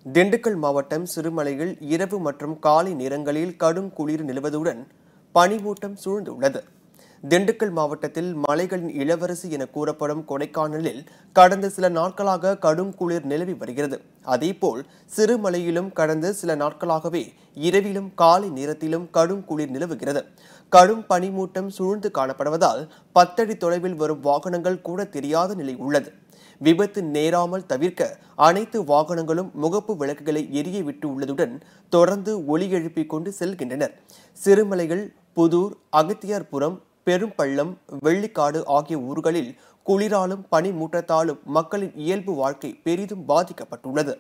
திண்டுக்கல் மாவட்டம் சிறுமலையில் இரவு மற்றும் காலை நேரங்களில் கடும் குளிர் நிலவுவதுடன் பனிமூட்டம் சூழ்ந்துள்ளது திண்டுக்கல் மாவட்டத்தில் மலைகளின் இளவரசி என கூறப்படும் கொடைக்கானலில் கடந்த சில நாட்களாக கடும் குளிர் நிலவி வருகிறது அதேபோல் சிறுமலையிலும் கடந்த சில நாட்களாகவே இரவிலும் காலை நேரத்திலும் கடும் குளிர் நிலவுகிறது கடும் பனிமூட்டம் சூழ்ந்து காணப்படுவதால் பத்தடி தொலைவில் வரும் வாகனங்கள் கூட தெரியாத நிலை உள்ளது விபத்து நேராமல் தவிர்க்க அனைத்து வாகனங்களும் முகப்பு விளக்குகளை எரிய விட்டு உள்ளதுடன் தொடர்ந்து ஒலி எழுப்பிக் கொண்டு செல்கின்றனர் சிறுமலைகள் புதூர் அகத்தியார்புரம் பெரும்பள்ளம் வெள்ளிக்காடு ஆகிய ஊர்களில் குளிராலும் பனிமூட்டத்தாலும் மக்களின் இயல்பு வாழ்க்கை பெரிதும் பாதிக்கப்பட்டுள்ளது